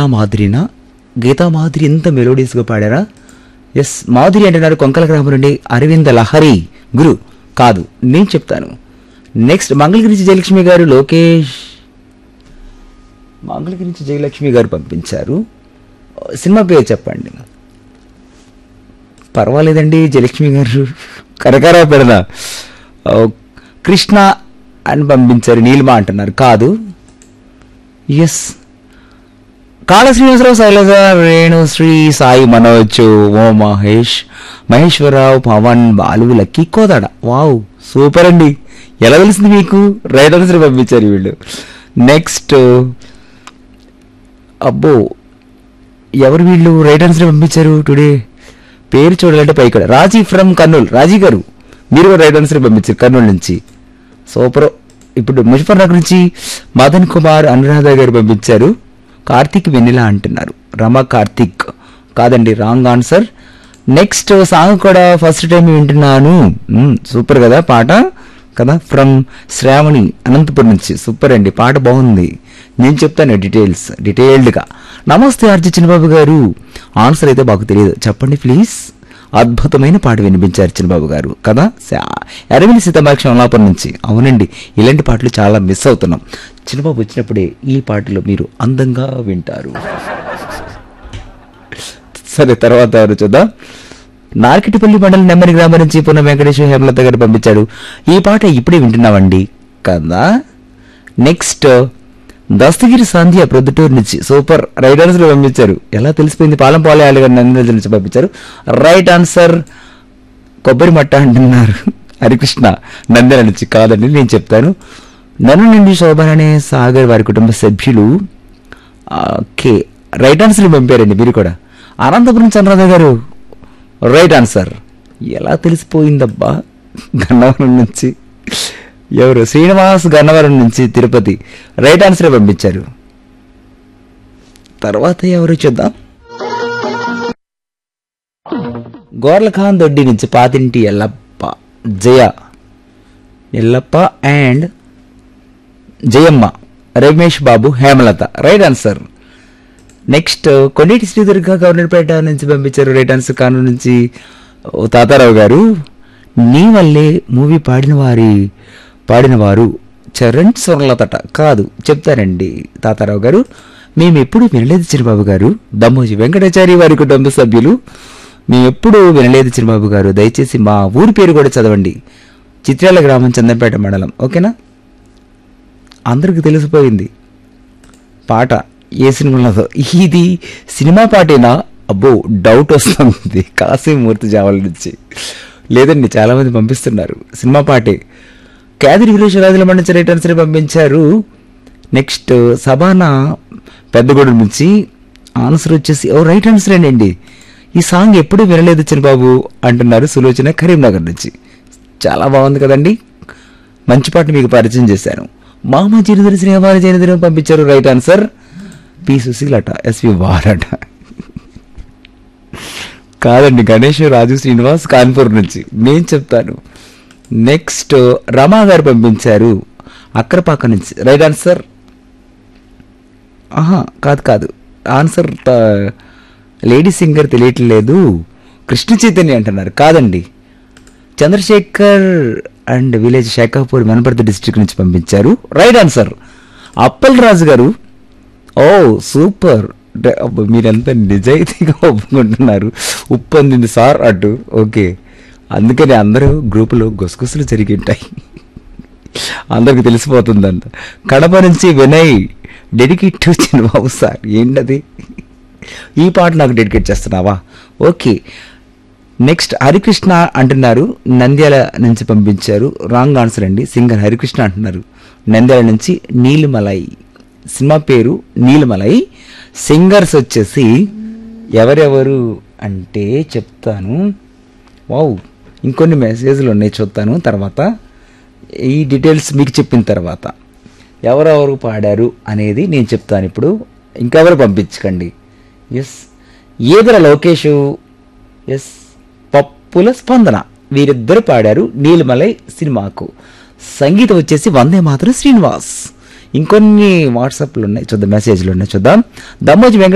మాధురినా గీతా మాధురి ఎంత మెలోడియస్గా పాడారా ఎస్ మాధురి అంటున్నారు కొంకల గ్రామం నుండి అరవింద లహరి గురు కాదు నేను చెప్తాను నెక్స్ట్ మంగళగిరి నుంచి జయలక్ష్మి గారు లోకేష్ మంగళగిరి నుంచి జయలక్ష్మి గారు పంపించారు సినిమా పేరు చెప్పండి పర్వాలేదండి జయలక్ష్మి గారు కరకరా పెడదా ఓ, కృష్ణ అని పంపించారు నీలిమ అంటున్నారు కాదు ఎస్ కాళ శ్రీనివాసరావు శైలజ రేణు శ్రీ సాయి మనోజ్ ఓ Mahesh Maheswararao Pavan Balu Lucky Kodada wow super అండి ఎలా తెలిసింది మీకు రైట్ ఆన్సర్ పంపించారు వీళ్ళు నెక్స్ట్ అబ్బో ఎవరు వీళ్ళు రైట్ ఆన్సర్ పంపించారు టుడే పేరు చూడాలంటే పైకి రాజీ ఫ్రమ్ కర్నూలు రాజీ గారు మీరు కూడా రైట్ ఆన్సర్ పంపించారు కర్నూలు నుంచి సూపర్ ఇప్పుడు ముజఫర్ నుంచి మదన్ కుమార్ అనురాధ గారు పంపించారు కార్తీక్ వెన్నెల అంటున్నారు రమ కార్తీక్ కాదండి రాంగ్ ఆన్సర్ నెక్స్ట్ సాంగ్ కూడా ఫస్ట్ టైం వింటున్నాను మ్మ్, సూపర్ కదా పాట కదా ఫ్రమ్ శ్రావణి అనంతపురం నుంచి సూపర్ అండి పాట బాగుంది నేను చెప్తాను డీటెయిల్స్ డీటెయిల్డ్గా నమస్తే ఆర్జీ చిన్నబాబు గారు ఆన్సర్ అయితే మాకు తెలియదు చెప్పండి ప్లీజ్ అద్భుతమైన పాట వినిపించారు చిన్నబాబు గారు కదా శా- అరవింద్ సీతమాక్ష అమలాపురం నుంచి అవునండి ఇలాంటి పాటలు చాలా మిస్ అవుతున్నాం చిన్నబాబు వచ్చినప్పుడే ఈ పాటలు మీరు అందంగా వింటారు సరే తర్వాత ఎవరు చూద్దాం నార్కిటిపల్లి మండలం నెమ్మది గ్రామం నుంచి పున్న వెంకటేశ్వర హేమలత గారు పంపించాడు ఈ పాట ఇప్పుడే వింటున్నామండి కదా నెక్స్ట్ దస్తగిరి సంధ్య ప్రొద్దుటూరు నుంచి సూపర్ రైట్ ఆన్సర్ పంపించారు ఎలా తెలిసిపోయింది పాలం పాలయాలు గారు నందిరాజు నుంచి పంపించారు రైట్ ఆన్సర్ కొబ్బరి మట్ట అంటున్నారు హరికృష్ణ నంద్యాల నుంచి కాదండి నేను చెప్తాను నన్ను నుండి శోభన్ అనే సాగర్ వారి కుటుంబ సభ్యులు ఓకే రైట్ ఆన్సర్ పంపారండి మీరు కూడా అనంతపురం చంద్రరాధ గారు రైట్ ఆన్సర్ ఎలా తెలిసిపోయిందబ్బా గన్నవరం నుంచి ఎవరు శ్రీనివాస్ గన్నవరం నుంచి తిరుపతి రైట్ ఆన్సర్ పంపించారు తర్వాత ఎవరు చూద్దాం గోర్లఖాన్ దొడ్డి నుంచి Pathinti Ellappa Jaya Ellappa and Jayamma Ramesh Babu Hemalatha right answer next Kondeti Sridurga Governorpet నుంచి పంపించారు రైట్ ఆన్సర్ కాను నుంచి ఓ తాతారావు గారు నీ వల్లే మూవీ పాడిన వారి పాడిన వారు చరణ్ స్వర్లతట కాదు చెప్తారండి తాతారావు గారు మేము ఎప్పుడు వినలేదు చిరుబాబు గారు దమ్మోజి వెంకటాచారి వారి కుటుంబ సభ్యులు మేము ఎప్పుడు వినలేదు చిరుబాబు గారు దయచేసి మా ఊరి పేరు కూడా చదవండి చిత్రాల గ్రామం చందంపేట మండలం ఓకేనా అందరికి తెలిసిపోయింది పాట ఏ సినిమాలో ఇది సినిమా పాటేనా అబ్బో డౌట్ వస్తుంది కాశీమూర్తి జావల నుంచి లేదండి చాలా మంది పంపిస్తున్నారు సినిమా పాటే క్యాదిరి వీరేశ్వరాజుల మండించి రైట్ ఆన్సర్ పంపించారు నెక్స్ట్ సబానా పెద్దగూడెం నుంచి ఆన్సర్ వచ్చేసి ఓ రైట్ ఆన్సర్ అండి ఈ సాంగ్ ఎప్పుడు వినలేదు చిన్నబాబు అంటున్నారు సులోచన కరీంనగర్ నుంచి చాలా బాగుంది కదండి మంచి పాట మీకు పరిచయం చేశాను మామ చిరుదరి శ్రీవారి జయనిధిని పంపించారు రైట్ ఆన్సర్ పి సుశీలట ఎస్వి వారట కాదండి గణేష్ రాజు శ్రీనివాస్ కాన్పూర్ నుంచి నేను చెప్తాను నెక్స్ట్ రమా గారు పంపించారు అక్కరపాక నుంచి రైట్ ఆన్సర్ ఆహా కాదు కాదు ఆన్సర్ త- లేడీ సింగర్ తెలియట్లేదు కృష్ణ చైతన్య అంటున్నారు కాదండి Chandrasekhar and village Shekhapur Wanaparthy district నుంచి పంపించారు రైట్ ఆన్సర్ అప్పల్ రాజు గారు ఓ సూపర్ డ- అబ్బ, మీరంతా నిజాయితీగా ఒప్పుకుంటున్నారు ఉప్పు అందింది సార్ అటు ఓకే అందుకని అందరూ గ్రూపులో గుసగుసలు జరిగి ఉంటాయి అందరికి తెలిసిపోతుందంట కడప నుంచి Vinay dedicate to Chinnababu sir ఏంటది ఈ పాట నాకు డెడికేట్ చేస్తున్నావా ఓకే నెక్స్ట్ హరికృష్ణ అంటున్నారు నంద్యాల నుంచి పంపించారు రాంగ్ ఆన్సర్ అండి సింగర్ హరికృష్ణ అంటున్నారు నంద్యాల నుంచి నీలిమలై సినిమా పేరు నీలిమలై సింగర్స్ వచ్చేసి ఎవరెవరు అంటే చెప్తాను వావ్ ఇంకొన్ని మెసేజ్లు ఉన్నాయి చూస్తాను తర్వాత ఈ డీటెయిల్స్ మీకు చెప్పిన తర్వాత ఎవరెవరు పాడారు అనేది నేను చెప్తాను ఇప్పుడు ఇంకెవరు పంపించకండి ఎస్ ఈదర లోకేష్ ఎస్ పప్పుల స్పందన వీరిద్దరు పాడారు నీలిమలై సినిమాకు సంగీతం వచ్చేసి వందే మాత్రం శ్రీనివాస్ ఇంకొన్ని వాట్సాప్లు ఉన్నాయి చూద్దాం మెసేజ్లు ఉన్నాయి చూద్దాం దమ్మోజి వెంకట